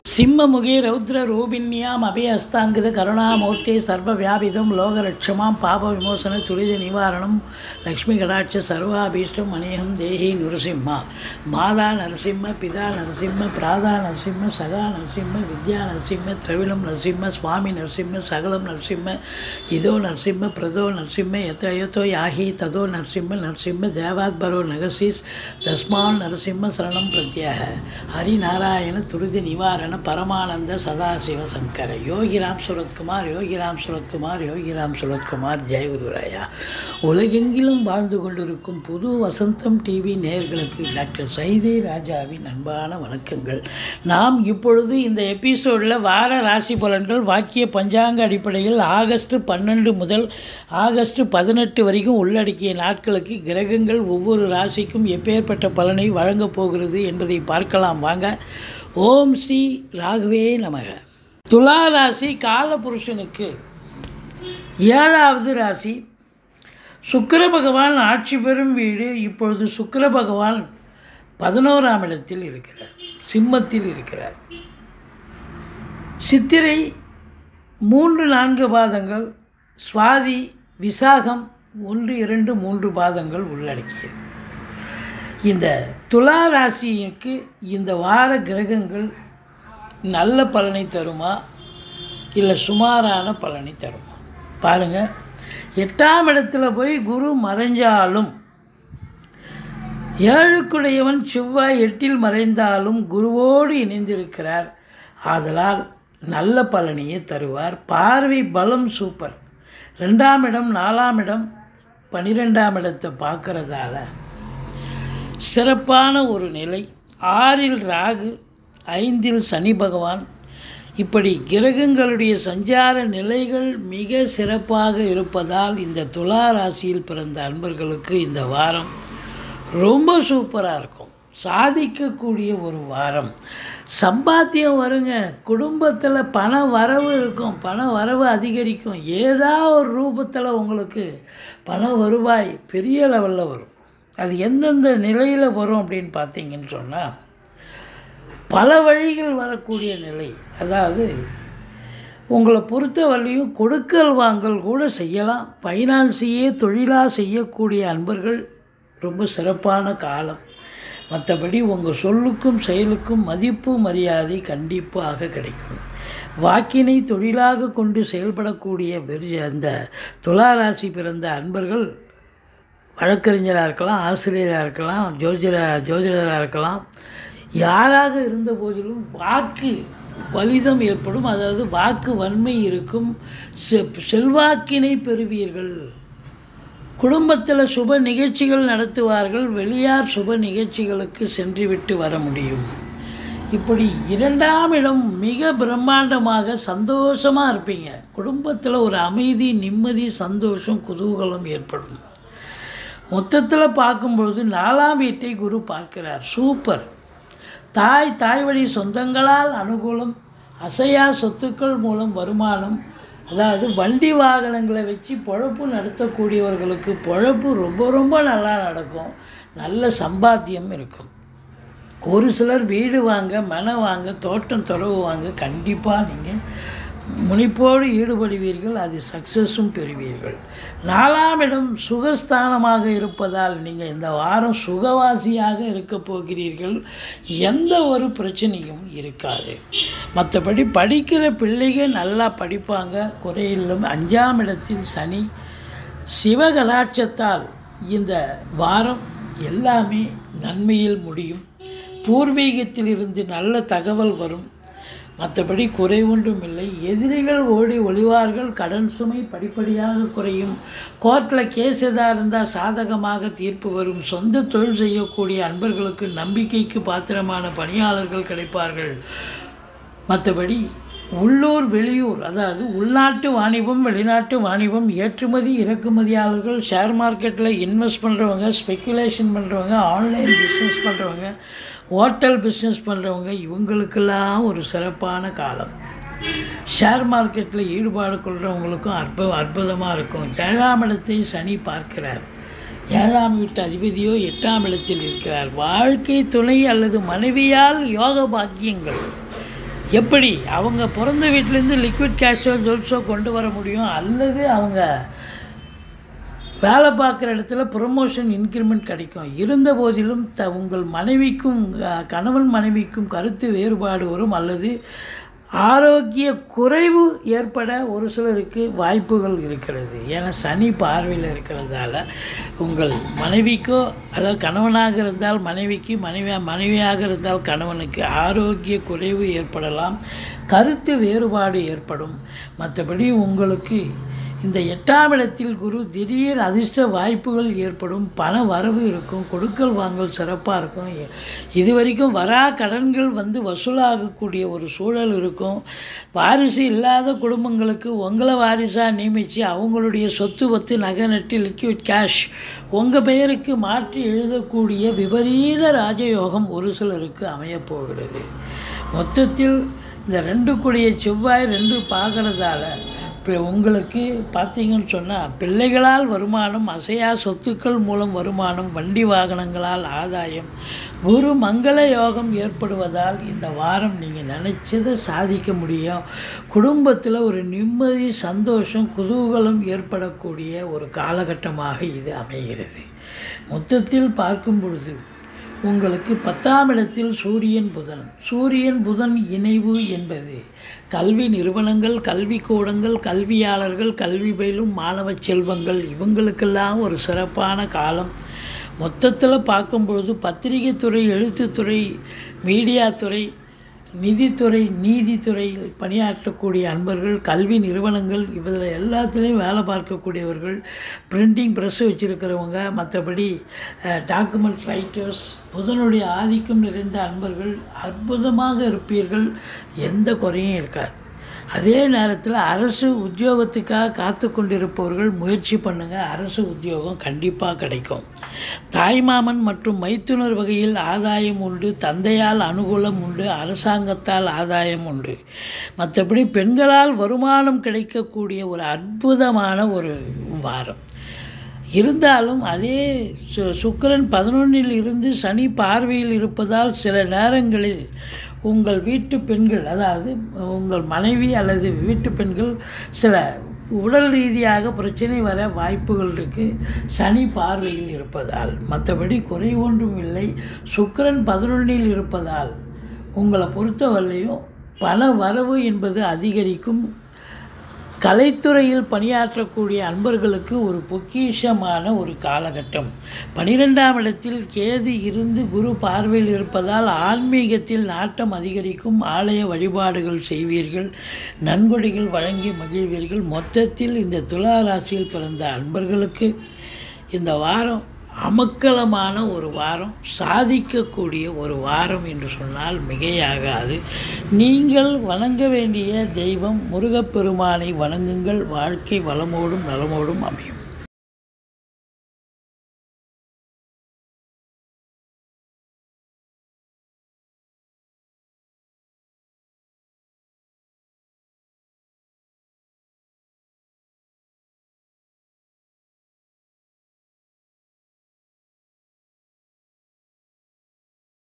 சிம்மமுகே ரௌத்ர ரூபிண்யாம் அபயஸ்தாங்கித கருணாமூர்த்தி சர்வவியாபிதம் லோகரட்சமாம் பாப விமோசன துரித நிவாரணம் லக்ஷ்மி கடாட்ச சர்வாபீஷ்டம் அநேகம் தேஹி நரசிம்மா மாதா நரசிம்ம பிதா நரசிம்ம பிராதா நரசிம்ம சகா நரசிம்ம வித்யா நரசிம்ம திரவிலம் நரசிம்ம சுவாமி நரசிம்ம சகலம் நரசிம்ம இதோ நரசிம்ம பிரதோ நரசிம்ம எத்தோ எத்தோ யாஹி ததோ நரசிம்ம நரசிம்ம தேவாத்பரோ நகசீஸ் தஸ்மான் நரசிம்ம சரணம் பிரத்யாக ஹரிநாராயண துரிதி நிவாரண பரமானந்த சதாசிவ சங்கர யோகிராம் சுரத்குமார் யோகிராம் சுரத்குமார் யோகிராம் சுரத்குமார் ஜெயகுருராயா உலகெங்கிலும் வாழ்ந்து கொண்டிருக்கும் புது வசந்தம் டிவி நேயர்களுக்கு டாக்டர் சைதே ராஜாவின் அன்பான வணக்கங்கள் நாம் இப்பொழுது இந்த எபிசோடில் வார ராசி பலன்கள் வாக்கிய பஞ்சாங்க அடிப்படையில் ஆகஸ்ட் பன்னெண்டு முதல் ஆகஸ்ட் பதினெட்டு வரைக்கும் உள்ளடக்கிய நாட்களுக்கு கிரகங்கள் ஒவ்வொரு ராசிக்கும் எப்பேற்பட்ட பலனை வழங்கப் போகிறது என்பதை பார்க்கலாம் வாங்க ஓம் ஸ்ரீ ராகவே நமக துலா ராசி காலபுருஷனுக்கு ஏழாவது ராசி சுக்கிர பகவான் ஆட்சி பெறும் வீடு இப்பொழுது சுக்கிர பகவான் பதினோராம் இடத்தில் இருக்கிறார் சிம்மத்தில் இருக்கிறார் சித்திரை மூன்று நான்கு பாதங்கள் சுவாதி விசாகம் ஒன்று இரண்டு மூன்று பாதங்கள் உள்ளடக்கியது இந்த துலா ராசிக்கு இந்த வார கிரகங்கள் நல்ல பலனை தருமா இல்லை சுமாரான பலனை தருமா பாருங்கள் எட்டாம் இடத்துல போய் குரு மறைஞ்சாலும் ஏழுக்குடையவன் செவ்வாய் எட்டில் மறைந்தாலும் குருவோடு இணைந்திருக்கிறார் ஆதலால் நல்ல பலனையே தருவார் பார்வை பலம் சூப்பர் ரெண்டாம் இடம் நாலாம் இடம் பன்னிரெண்டாம் இடத்தை பார்க்கறதால சிறப்பான ஒரு நிலை ஆறில் ராகு ஐந்தில் சனி பகவான் இப்படி கிரகங்களுடைய சஞ்சார நிலைகள் மிக சிறப்பாக இருப்பதால் இந்த துலா ராசியில் பிறந்த அன்பர்களுக்கு இந்த வாரம் ரொம்ப சூப்பராக இருக்கும் சாதிக்கக்கூடிய ஒரு வாரம் சம்பாத்தியம் வருங்க குடும்பத்தில் பண வரவு இருக்கும் பண வரவு அதிகரிக்கும் ஏதா ஒரு ரூபத்தில் உங்களுக்கு பண வருவாய் பெரிய லெவலில் வரும் அது எந்தெந்த நிலையில் வரும் அப்படின்னு பார்த்தீங்கன்னு சொன்னால் பல வழிகள் வரக்கூடிய நிலை அதாவது உங்களை பொறுத்த வரையும் கொடுக்கல் வாங்கல் கூட செய்யலாம் ஃபைனான்ஸையே தொழிலாக செய்யக்கூடிய அன்பர்கள் ரொம்ப சிறப்பான காலம் மற்றபடி உங்கள் சொல்லுக்கும் செயலுக்கும் மதிப்பு மரியாதை கண்டிப்பாக கிடைக்கும் வாக்கினை தொழிலாக கொண்டு செயல்படக்கூடிய பெரிய அந்த துளாராசி பிறந்த அன்பர்கள் வழக்கறிஞராக இருக்கலாம் ஆசிரியராக இருக்கலாம் ஜோதிட ஜோதிடராக இருக்கலாம் யாராக இருந்த போதிலும் வாக்கு பலிதம் ஏற்படும் அதாவது வாக்கு வன்மை இருக்கும் செ செல்வாக்கினை பெறுவீர்கள் குடும்பத்தில் சுப நிகழ்ச்சிகள் நடத்துவார்கள் வெளியார் சுப நிகழ்ச்சிகளுக்கு சென்றுவிட்டு வர முடியும் இப்படி இரண்டாம் இடம் மிக பிரம்மாண்டமாக சந்தோஷமாக இருப்பீங்க குடும்பத்தில் ஒரு அமைதி நிம்மதி சந்தோஷம் குதூகலம் ஏற்படும் மொத்தத்தில் பார்க்கும்பொழுது நாலாம் வீட்டை குரு பார்க்கிறார் சூப்பர் தாய் தாய் வழி சொந்தங்களால் அனுகூலம் அசையா சொத்துக்கள் மூலம் வருமானம் அதாவது வண்டி வாகனங்களை வச்சு பொழப்பு நடத்தக்கூடியவர்களுக்கு பொழப்பு ரொம்ப ரொம்ப நல்லா நடக்கும் நல்ல சம்பாத்தியம் இருக்கும் ஒரு சிலர் வீடு வாங்க மனை வாங்க தோட்டம் துறவு வாங்க கண்டிப்பாக நீங்கள் முனிப்போடு ஈடுபடுவீர்கள் அது சக்ஸஸும் பெறுவீர்கள் நாலாம் இடம் சுகஸ்தானமாக இருப்பதால் நீங்கள் இந்த வாரம் சுகவாசியாக இருக்க போகிறீர்கள் எந்த ஒரு பிரச்சனையும் இருக்காது மற்றபடி படிக்கிற பிள்ளைகள் நல்லா படிப்பாங்க குறையிலும் அஞ்சாம் இடத்தில் சனி சிவகலாட்சத்தால் இந்த வாரம் எல்லாமே நன்மையில் முடியும் பூர்வீகத்திலிருந்து நல்ல தகவல் வரும் மற்றபடி குறை ஒன்றும் இல்லை எதிரிகள் ஓடி ஒளிவார்கள் கடன் சுமை படிப்படியாக குறையும் கோர்ட்டில் கேஸ் எதாக இருந்தால் சாதகமாக தீர்ப்பு வரும் சொந்த தொழில் செய்யக்கூடிய அன்பர்களுக்கு நம்பிக்கைக்கு பாத்திரமான பணியாளர்கள் கிடைப்பார்கள் மற்றபடி உள்ளூர் வெளியூர் அதாவது உள்நாட்டு வாணிபம் வெளிநாட்டு வாணிபம் ஏற்றுமதி இறக்குமதியாளர்கள் ஷேர் மார்க்கெட்டில் இன்வெஸ்ட் பண்ணுறவங்க ஸ்பெக்குலேஷன் பண்ணுறவங்க ஆன்லைன் பிஸ்னஸ் பண்ணுறவங்க ஹோட்டல் பிஸ்னஸ் பண்ணுறவங்க இவங்களுக்கெல்லாம் ஒரு சிறப்பான காலம் ஷேர் மார்க்கெட்டில் ஈடுபாடு கொள்கிறவங்களுக்கும் அற்ப அற்புதமாக இருக்கும் ஏழாம் இடத்தை சனி பார்க்கிறார் ஏழாம் வீட்டு அதிபதியோ எட்டாம் இடத்தில் இருக்கிறார் வாழ்க்கை துணை அல்லது மனைவியால் யோக பாக்கியங்கள் எப்படி அவங்க பிறந்த வீட்டிலேருந்து லிக்விட் கேஷோ ஜுவல்ஸோ கொண்டு வர முடியும் அல்லது அவங்க வேலை பார்க்குற இடத்துல ப்ரொமோஷன் இன்க்ரிமெண்ட் கிடைக்கும் இருந்த போதிலும் த உங்கள் மனைவிக்கும் அஹ், கணவன் மனைவிக்கும் கருத்து வேறுபாடு வரும் அல்லது ஆரோக்கிய குறைவு ஏற்பட ஒரு சிலருக்கு வாய்ப்புகள் இருக்கிறது ஏன்னா சனி பார்வையில் இருக்கிறதால உங்கள் மனைவிக்கோ அதாவது கணவனாக இருந்தால் மனைவிக்கு மனைவியாக மனைவியாக இருந்தால் கணவனுக்கு ஆரோக்கிய குறைவு ஏற்படலாம் கருத்து வேறுபாடு ஏற்படும் மற்றபடி உங்களுக்கு இந்த எட்டாம் இடத்தில் குரு திடீர் அதிர்ஷ்ட வாய்ப்புகள் ஏற்படும் பண வரவு இருக்கும் கொடுக்கல் வாங்கல் சிறப்பாக இருக்கும் இ- இது வரைக்கும் வரா கடன்கள் வந்து வசூலாகக்கூடிய ஒரு சூழல் இருக்கும் வாரிசு இல்லாத குடும்பங்களுக்கு உங்களை வாரிசாக நியமித்து அவங்களுடைய சொத்து பத்து நகை நட்டு லிக்விட் கேஷ் உங்கள் பெயருக்கு மாற்றி எழுதக்கூடிய விபரீத ராஜயோகம் ஒரு சிலருக்கு அமையப் போகிறது மொத்தத்தில் இந்த ரெண்டு கூடிய செவ்வாய் ரெண்டு பார்க்கறதால இப்போ உங்களுக்கு பார்த்தீங்கன்னு சொன்னால் பிள்ளைகளால் வருமானம் அசையா சொத்துக்கள் மூலம் வருமானம் வண்டி வாகனங்களால் ஆதாயம் குரு மங்கள யோகம் ஏற்படுவதால் இந்த வாரம் நீங்கள் நினச்சதை சாதிக்க முடியும் குடும்பத்தில் ஒரு நிம்மதி சந்தோஷம் குதூகலம் ஏற்படக்கூடிய ஒரு காலகட்டமாக இது அமைகிறது மொத்தத்தில் பார்க்கும் பொழுது உங்களுக்கு பத்தாம் இடத்தில் சூரியன் புதன் சூரியன் புதன் இணைவு என்பது கல்வி நிறுவனங்கள் கல்விக்கூடங்கள் கல்வியாளர்கள் கல்வி பயிலும் மாணவ செல்வங்கள் இவங்களுக்கெல்லாம் ஒரு சிறப்பான காலம் மொத்தத்தில் பார்க்கும்பொழுது பத்திரிகை துறை எழுத்துத்துறை மீடியா துறை நிதித்துறை நீதித்துறையில் பணியாற்றக்கூடிய அன்பர்கள் கல்வி நிறுவனங்கள் இதில் எல்லாத்துலேயும் வேலை பார்க்கக்கூடியவர்கள் பிரிண்டிங் ப்ரெஸ் வச்சுருக்கிறவங்க மற்றபடி டாக்குமெண்ட்ஸ் ரைட்டர்ஸ் புதனுடைய ஆதிக்கம் நிறைந்த அன்பர்கள் அற்புதமாக இருப்பீர்கள் எந்த குறையும் இருக்காது அதே நேரத்தில் அரசு உத்தியோகத்துக்காக காத்து கொண்டிருப்பவர்கள் முயற்சி பண்ணுங்கள் அரசு உத்தியோகம் கண்டிப்பாக கிடைக்கும் தாய்மாமன் மற்றும் மைத்துனர் வகையில் ஆதாயம் உண்டு தந்தையால் அனுகூலம் உண்டு அரசாங்கத்தால் ஆதாயம் உண்டு மற்றபடி பெண்களால் வருமானம் கிடைக்கக்கூடிய ஒரு அற்புதமான ஒரு வாரம் இருந்தாலும் அதே சு சுக்கிரன் பதினொன்றில் இருந்து சனி பார்வையில் இருப்பதால் சில நேரங்களில் உங்கள் வீட்டு பெண்கள் அதாவது உங்கள் மனைவி அல்லது வீட்டு பெண்கள் சில உடல் ரீதியாக பிரச்சனை வர வாய்ப்புகள் இருக்குது சனி பார்வையில் இருப்பதால் மற்றபடி குறை ஒன்றும் இல்லை சுக்கிரன் பதினொன்றில் இருப்பதால் உங்களை பொறுத்தவரையிலையும் பண வரவு என்பது அதிகரிக்கும் கலைத்துறையில் பணியாற்றக்கூடிய அன்பர்களுக்கு ஒரு பொக்கிஷமான ஒரு காலகட்டம் பனிரெண்டாம் இடத்தில் கேது இருந்து குரு பார்வையில் இருப்பதால் ஆன்மீகத்தில் நாட்டம் அதிகரிக்கும் ஆலய வழிபாடுகள் செய்வீர்கள் நன்கொடைகள் வழங்கி மகிழ்வீர்கள் மொத்தத்தில் இந்த துலா ராசியில் பிறந்த அன்பர்களுக்கு இந்த வாரம் அமக்கலமான ஒரு வாரம் சாதிக்கக்கூடிய ஒரு வாரம் என்று சொன்னால் மிகையாகாது நீங்கள் வணங்க வேண்டிய தெய்வம் முருகப்பெருமானை வணங்குங்கள் வாழ்க்கை வளமோடும் நலமோடும் அமையும்